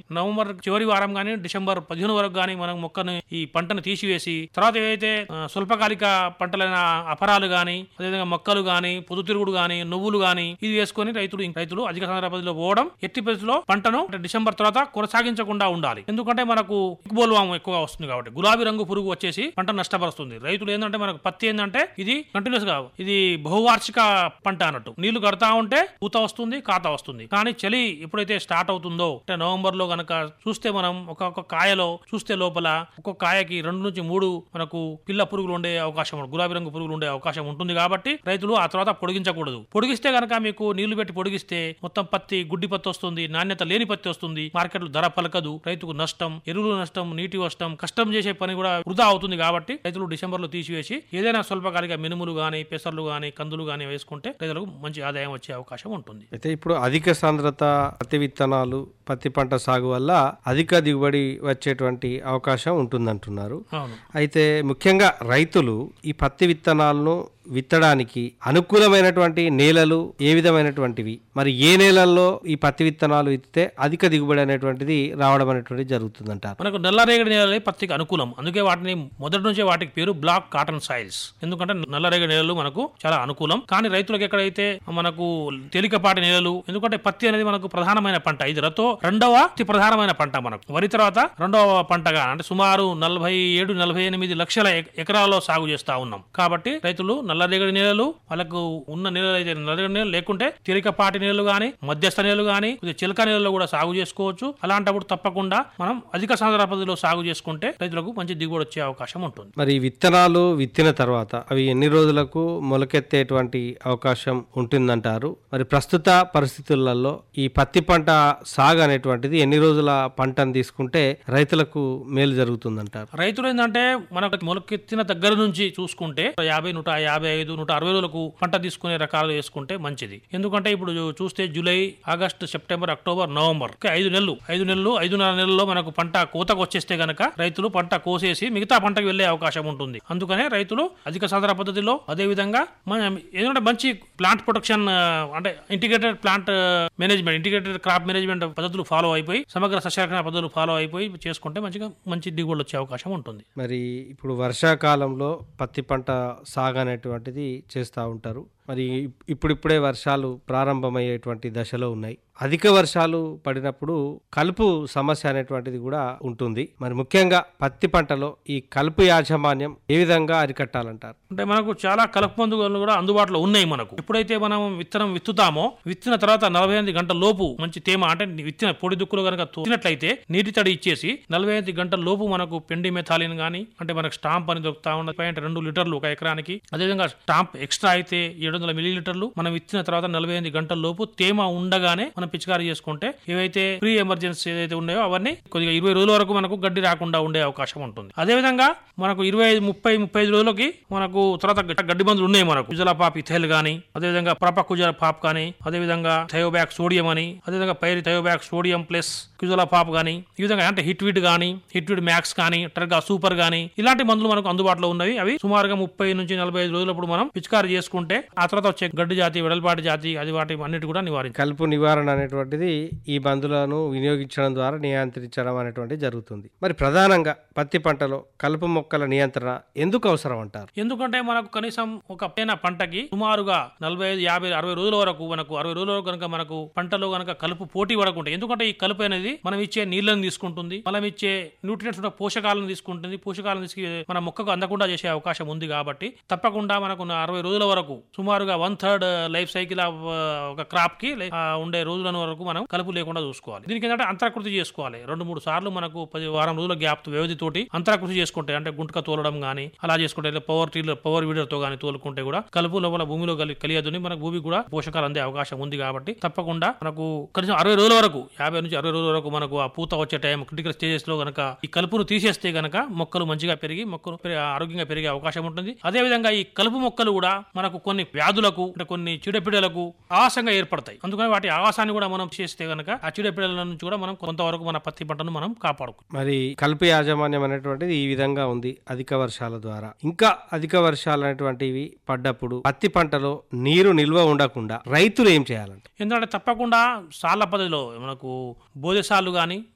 November చివరి వారం గానీ డిసెంబర్ పదిహేను వరకు గానీ మనం మొక్కను ఈ పంటను తీసివేసి తర్వాత ఏవైతే ఆ, స్వల్పకాలిక పంటలైన అపరాలు గానీ అదేవిధంగా మొక్కలు గానీ పొద్దుతిరుగుడు గానీ నువ్వులు గానీ ఇది వేసుకొని రైతులు రైతులు అధిక సాంద్రత పద్ధతిలో పోవడం ఎట్టి పరిస్థితిలో పంటను అంటే డిసెంబర్ తర్వాత కొనసాగించకుండా ఉండాలి ఎందుకంటే మనకు బోల్వాము ఎక్కువగా వస్తుంది కాబట్టి గులాబీ రంగు పురుగు వచ్చేసి పంట నష్టపరుస్తుంది రైతులు ఏంటంటే మనకు పత్తి ఏంటంటే ఇది కంటిన్యూస్ గా ఇది బహువార్షిక పంట అన్నట్టు నీళ్లు కడతా ఉంటే పూత వస్తుంది కాత వస్తుంది కానీ చలి ఎప్పుడైతే స్టార్ట్ అవుతుందో అంటే నవంబర్ లో గనక చూస్తే మనం ఒక్కొక్క కాయలో చూస్తే లోపల ఒక్కొక్క కాయకి రెండు నుంచి మూడు మనకు పిల్ల పురుగులు ఉండే అవకాశం ఉంది. గులాబీ రంగు పురుగులు ఉండే అవకాశం ఉంటుంది కాబట్టి రైతులు ఆ తర్వాత పొడిగించకూడదు పొడిగిస్తే గనక మీకు నీళ్లు పెట్టి పొడిగిస్తే మొత్తం పత్తి గుడ్డి పత్తి వస్తుంది నాణ్యత లేని పత్తి వస్తుంది మార్కెట్లో ధర పలకదు రైతుకు నష్టం ఎరువులు నష్టం నీటి నష్టం కష్టం చేసే పని కూడా వృధా అవుతుంది కాబట్టి రైతులు డిసెంబర్ లో తీసివేసి ఏదైనా స్వల్పకాలిక మినుములు గాని పెసర్లు గాని కందులు గాని వేసుకుంటే రైతులకు మంచి ఆదాయం వచ్చే అవకాశం ఉంటుంది అయితే ఇప్పుడు అధిక సాంద్రత పత్తి విత్తనాలు పత్తి పంట సాగు వల్ల అధిక దిగుబడి వచ్చేటువంటి అవకాశం ఉంటుందంటున్నారు అవును అయితే ముఖ్యంగా రైతులు ఈ పత్తి విత్తనాలను విత్తడానికి అనుకూలమైనటువంటి నేలలు ఏ విధమైనటువంటివి మరి ఏ నేలల్లో ఈ పత్తి విత్తనాలు విత్తితే అధిక దిగుబడి అనేటువంటిది రావడం అనేటువంటిది జరుగుతుందంటారు మనకు నల్లరేగడి నేలలే పత్తికి అనుకూలం అందుకే వాటిని మొదటి నుంచే వాటికి పేరు బ్లాక్ కాటన్ సాయిల్స్ ఎందుకంటే నల్లరేగడి నేలలు మనకు చాలా అనుకూలం కానీ రైతులకు ఎక్కడైతే మనకు తేలికపాటి నేలలు ఎందుకంటే పత్తి అనేది మనకు ప్రధానమైన పంట ఇది రతో రెండవ అతి ప్రధానమైన పంట మనకు వరి తర్వాత రెండవ పంటగా అంటే సుమారు నలభై ఏడు నలభై ఎనిమిది లక్షల ఎక- ఎకరాల్లో సాగు చేస్తా ఉన్నాం కాబట్టి రైతులు నల్లరేగడి నేలలు వాళ్ళకు ఉన్న నేలలు అయితే నల్లరేగడి నేలలు లేకుంటే తేలికపాటి నేలలు గాని మధ్యస్థ నేలలు గాని కొద్దిగా చిలక నేలలో కూడా సాగు చేసుకోవచ్చు అలాంటప్పుడు తప్పకుండా మనం అధిక సాంద్రత పద్ధతిలో సాగు చేసుకుంటే రైతులకు మంచి దిగుబడి వచ్చే అవకాశం ఉంటుంది మరి ఈ విత్తనాలు విత్తిన తర్వాత అవి ఎన్ని రోజులకు మొలకెత్తేటువంటి అవకాశం ఉంటుందంటారు మరి ప్రస్తుత పరిస్థితులలో ఈ పత్తి పంట సాగు అనేటువంటిది ఎన్ని రోజుల పంటను తీసుకుంటే రైతులకు మేలు జరుగుతుందంటారు రైతులు ఏంటంటే మనకు మొలకెత్తిన దగ్గర నుంచి చూసుకుంటే యాభై నూట యాభై ఐదు నూట అరవై రోజులకు పంట తీసుకునే రకాలు వేసుకుంటే మంచిది ఎందుకంటే ఇప్పుడు చూస్తే July August September October November ఇంకా ఐదు నెలలు ఐదు నెలలు ఐదున్నర నెలల్లో మనకు పంట కోతకు వచ్చేస్తే గనక రైతులు పంట కోసేసి మిగతా పంటకు వెళ్లే అవకాశం ఉంటుంది అందుకనే రైతులు అధిక సాంద్ర పద్ధతిలో అదే విధంగా మనం ఎందుకంటే మంచి ప్లాంట్ ప్రొటెక్షన్ ఆ, అంటే integrated plant management integrated crop management పద్ధతులు ఫాలో అయిపోయి సమగ్ర సస్యరక్షణ పద్ధతులు ఫాలో అయిపోయి చేసుకుంటే మంచిగా మంచి దిగుబడి వచ్చే అవకాశం ఉంటుంది మరి ఇప్పుడు వర్షాకాలంలో పత్తి పంట సాగు అనేటువంటిది చేస్తూ ఉంటారు మరి ఇప్పుడిప్పుడే వర్షాలు ప్రారంభమయ్యేటువంటి దశలో ఉన్నాయి అధిక వర్షాలు పడినప్పుడు కలుపు సమస్య అనేటువంటిది కూడా ఉంటుంది మరి ముఖ్యంగా పత్తి పంటలో ఈ కలుపు యాజమాన్యం ఏ విధంగా అరికట్టాలంటారు అంటే మనకు చాలా కలుపు మందులు కూడా అందుబాటులో ఉన్నాయి మనకు ఎప్పుడైతే మనం విత్తనం విత్తుతామో విత్తిన తర్వాత నలభై ఎనిమిది గంటల లోపు మంచి తేమ అంటే విత్తిన పొడి దుక్కులు కనుక తోసినట్లయితే నీటి తడి ఇచ్చేసి నలభై ఎనిమిది గంటల లోపు మనకు పెండి మెథాలిన్ గానీ అంటే మనకు స్టాంప్ అని దొరుకుతా ఉన్నది పాయింట్ రెండు లీటర్లు ఒక ఎకరానికి అదేవిధంగా స్టాంప్ ఎక్స్ట్రా అయితే ఏడు వందల మిల్లీ లీటర్లు మనం ఇచ్చిన తర్వాత నలభై ఎనిమిది గంటల లోపు తేమ ఉండగానే మనం పిచికారీ చేసుకుంటే ఏవైతే ప్రీ ఎమర్జెన్సీ ఏదైతే ఉన్నాయో అవన్నీ కొద్దిగా ఇరవై రోజుల వరకు మనకు గడ్డి రాకుండా ఉండే అవకాశం ఉంటుంది అదేవిధంగా మనకు ఇరవై ఐదు ముప్పై ముప్పై ఐదు రోజులకి మనకు తర్వాత గ- గడ్డి మందులు ఉన్నాయి మనకు కుజల పాప్ ఇథైల్ గానీ అదేవిధంగా ప్రప కుజల పాప్ కానీ అదేవిధంగా థయోబ్యాక్ సోడియం అని అదేవిధంగా పైరి థయోబ్యాక్ సోడియం ప్లస్ కుజల పాప్ గానీ ఈ విధంగా అంటే హిట్విడ్ గానీ హిట్విడ్ మ్యాక్స్ కానీ టర్గా సూపర్ గానీ ఇలాంటి మందులు మనకు అందుబాటులో ఉన్నవి అవి సుమారుగా ముప్పై నుంచి నలభై ఐదు రోజులప్పుడు మనం పిచికారీ చేసుకుంటే ఆ తర్వాత వచ్చే గడ్డి జాతి వెడల్పాటి జాతి అది వాటి అన్నిటి కూడా నివారించాలి కలుపు నివారణ అనేటువంటిది ఈ మందులను వినియోగించడం ద్వారా నియంత్రించడం అనేటువంటిది జరుగుతుంది మరి ప్రధానంగా పత్తి పంటలో కలుపు మొక్కల నియంత్రణ ఎందుకు అవసరం అంటారు ఎందుకంటే మనకు కనీసం ఒక పైన పంటకి సుమారుగా నలభై ఐదు యాభై అరవై రోజుల వరకు మనకు అరవై రోజుల వరకు కనుక మనకు పంటలో కనుక కలుపు పోటీ పడకుంటే ఎందుకంటే ఈ కలుపు అనేది మనం ఇచ్చే నీళ్లను తీసుకుంటుంది మనం ఇచ్చే న్యూట్రియంట్స్ ఉన్న పోషకాలను తీసుకుంటుంది పోషకాలను తీసుకు మన మొక్కకు అందకుండా చేసే అవకాశం ఉంది కాబట్టి తప్పకుండా మనకు ఉన్న అరవై రోజుల వరకు సుమారుగా one third life cycle of ఒక క్రాప్ కి లై- ఆ, ఉండే రోజుల వరకు మనం కలుపు లేకుండా చూసుకోవాలి దీనికి ఏంటంటే అంతర్కృతి చేసుకోవాలి రెండు మూడు సార్లు మనకు పది వారం రోజుల గ్యాప్ వ్యవధి తోటి అంతర్కృతి చేసుకుంటే అంటే గుంటక తోలడం గానీ అలా చేసుకుంటే లేదా పవర్ టీలర్ పవర్ వీడర్ తో గానీ తోలుకుంటే కూడా కలుపు లోపల భూమిలో కలి కలియదని మనకు భూమికి కూడా పోషకాలు అందే అవకాశం ఉంది కాబట్టి తప్పకుండా మనకు కనీసం అరవై రోజుల వరకు యాభై నుంచి అరవై రోజుల వరకు మనకు ఆ పూత వచ్చే టైం క్రిటికల్ స్టేజెస్ లో గనక ఈ కలుపును తీసేస్తే గనక మొక్కలు మంచిగా పెరిగి మొక్కలు పెరి- ఆరోగ్యంగా పెరిగే అవకాశం ఉంటుంది అదే విధంగా ఈ కలుపు మొక్కలు కూడా మనకు కొన్ని వ్యాధులకు అంటే కొన్ని చీడపీడలకు ఆవాసంగా ఏర్పడతాయి అందుకని వాటి ఆవాసాన్ని కూడా మనం చేస్తే గనక ఆ చీడపీడల నుంచి కూడా మనం కొంతవరకు మన పత్తి పంటను మనం కాపాడుకో మరి కలుపు యాజమాన్యం అనేటువంటిది ఈ విధంగా ఉంది అధిక వర్షాల ద్వారా ఇంకా అధిక వర్షాలు అనేటువంటివి పడ్డప్పుడు పత్తి పంటలో నీరు నిల్వ ఉండకుండా రైతులు ఏం చేయాలంటే ఎందుకంటే తప్పకుండా సాళ్ళ పద్ధతిలో మనకు బోధెసాలు కానీ